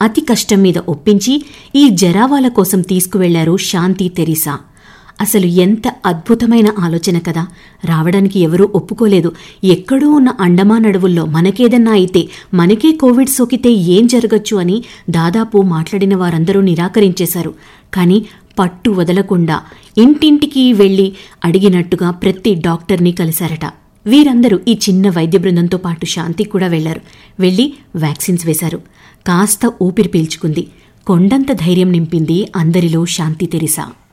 అతి కష్టం మీద ఒప్పించి ఈ జరావాల కోసం తీసుకువెళ్లారు శాంతి తెరీసా అసలు ఎంత అద్భుతమైన ఆలోచన కదా రావడానికి ఎవరూ ఒప్పుకోలేదు ఎక్కడో ఉన్న అండమాన్ అడవుల్లో మనకేదన్నా అయితే మనకే కోవిడ్ సోకితే ఏం జరగచ్చు అని దాదాపు మాట్లాడిన వారందరూ నిరాకరించేశారు కానీ పట్టు వదలకుండా ఇంటింటికి వెళ్లి అడిగినట్టుగా ప్రతి డాక్టర్ని కలిశారట వీరందరూ ఈ చిన్న వైద్య బృందంతో పాటు శాంతి కూడా వెళ్లారు వెళ్లి వ్యాక్సిన్స్ వేశారు కాస్త ఊపిరి పీల్చుకుంది కొండంత ధైర్యం నింపింది అందరిలో శాంతి తెరిసా